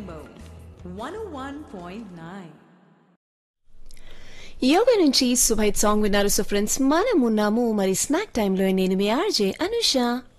Rainbow 101.9. Yoga నుంచి సుభైత్ song విన్నారు సో ఫ్రెండ్స్ మనం ఉన్నాము మరి స్నాక్ టైంలో నేను మీ ఆర్జే అనుష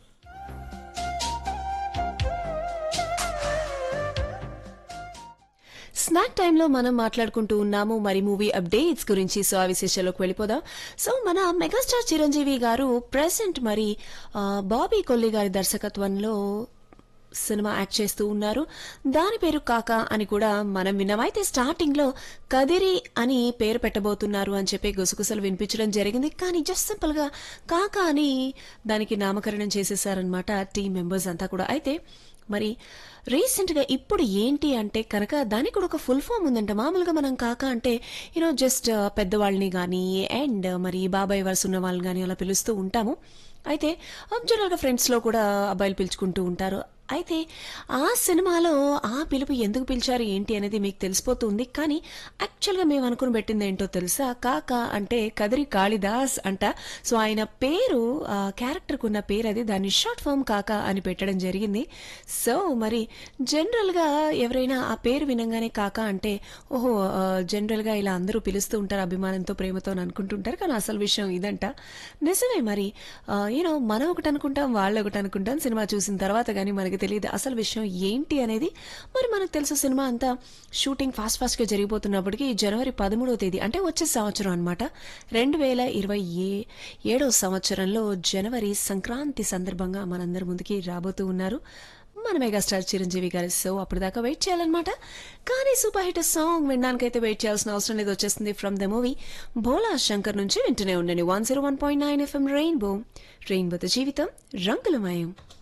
స్నాక్ టైంలో మనం మాట్లాడుకుంటూ ఉన్నాము మరి మూవీ అప్డేట్స్ గురించి సో ఆ విశేషాల్లోకి వెళ్ళిపోదాం సో మన మెగాస్టార్ చిరంజీవి గారు ప్రెసెంట్ మరి ఆ, బాబీ కొల్లి గారి దర్శకత్వంలో సినిమా యాక్ట్ చేస్తూ ఉన్నారు దాని పేరు కాక అని కూడా మనం విన్నాం అయితే స్టార్టింగ్ లో కదిరి అని పేరు పెట్టబోతున్నారు అని చెప్పి గుసగుసలు వినిపించడం జరిగింది కానీ జస్ట్ సింపుల్ గా కాక అని దానికి నామకరణం చేసేసారనమాట టీం మెంబర్స్ అంతా కూడా అయితే మరి రీసెంట్ గా ఇప్పుడు ఏంటి అంటే కనుక దానికి కూడా ఒక ఫుల్ ఫామ్ ఉందంట మామూలుగా మనం కాక అంటే యూనో జస్ట్ పెద్దవాళ్ళని కానీ అండ్ మరి బాబాయ్ వరుస ఉన్న వాళ్ళని కానీ అలా పిలుస్తూ ఉంటాము అయితే జనరల్గా ఫ్రెండ్స్లో కూడా అబ్బాయిలు పిలుచుకుంటూ ఉంటారు అయితే ఆ సినిమాలో ఆ పిలుపు ఎందుకు పిలిచారు ఏంటి అనేది మీకు తెలిసిపోతుంది కానీ యాక్చువల్గా మేము అనుకుని పెట్టింది ఏంటో తెలుసా కాక అంటే కదిరి కాళిదాస్ అంట సో ఆయన పేరు ఆ క్యారెక్టర్కి ఉన్న పేరు అది దాన్ని షార్ట్ ఫామ్ కాక అని పెట్టడం జరిగింది సో మరి జనరల్గా ఎవరైనా ఆ పేరు వినంగానే కాక అంటే ఓహో ఆ, జనరల్గా ఇలా అందరూ పిలుస్తూ ఉంటారు అభిమానంతో ప్రేమతో అని అనుకుంటుంటారు కానీ అసలు విషయం ఇదంట నిజమే మరి యూనో మనం ఒకటి అనుకుంటాం వాళ్ళు ఒకటి అనుకుంటాం సినిమా చూసిన తర్వాత కానీ మనకి తెలియదు అసలు విషయం ఏంటి అనేది మరి మనకు తెలుసు సినిమా అంతా షూటింగ్ ఫాస్ట్ ఫాస్ట్గా జరిగిపోతున్నప్పటికీ జనవరి పదమూడవ తేదీ అంటే వచ్చే సంవత్సరం అనమాట రెండు వేల ఇరవై ఏ ఏడవ సంవత్సరంలో జనవరి సంక్రాంతి సందర్భంగా మనందరి ముందుకి రాబోతూ ఉన్నారు మన మెగాస్టార్ చిరంజీవి గారి సో అప్పుడు దాకా వెయిట్ చేయాలన్నమాట కానీ సూపర్ హిట్ సాంగ్ వినడానికైతే వెయిట్ చేయాల్సిన అవసరం లేదు వచ్చేస్తుంది from the movie Bhola Shankar నుంచి వింటూనే ఉండండి one zero one point nine FM Rainbow రెయిన్బోతో జీవితం రంగులమయం